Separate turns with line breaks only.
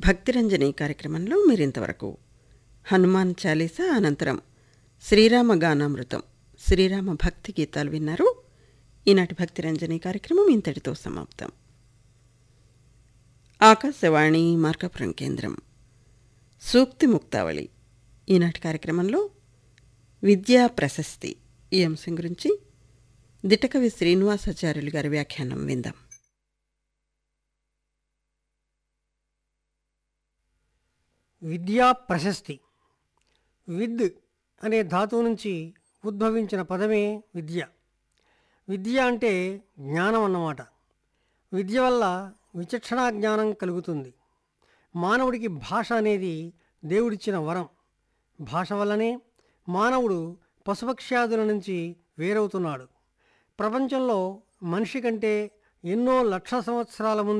భక్తిరంజని కార్యక్రమంలో మీరింతవరకు హనుమాన్ చాలీసా అనంతరం శ్రీరామ గానామృతం శ్రీరామ భక్తి గీతాలు విన్నారు ఈనాటి భక్తిరంజని కార్యక్రమం ఇంతటితో సమాప్తం ఆకాశవాణి మార్కాపురం కేంద్రం సూక్తి ముక్తావళి ఈనాటి కార్యక్రమంలో విద్యా ప్రశస్తి ఈ అంశం గురించి దిటకవి శ్రీనివాసాచార్యులు గారి వ్యాఖ్యానం విందాం
విద్యా ప్రశస్తి విద్ అనే ధాతువు నుంచి ఉద్భవించిన పదమే విద్య విద్య అంటే జ్ఞానం అన్నమాట విద్య వల్ల విచక్షణా జ్ఞానం కలుగుతుంది మానవుడికి భాష అనేది దేవుడిచ్చిన వరం భాష వల్లనే మానవుడు పశుపక్ష్యాదుల నుంచి వేరవుతున్నాడు ప్రపంచంలో మనిషి కంటే ఎన్నో లక్ష సంవత్సరాల ముందు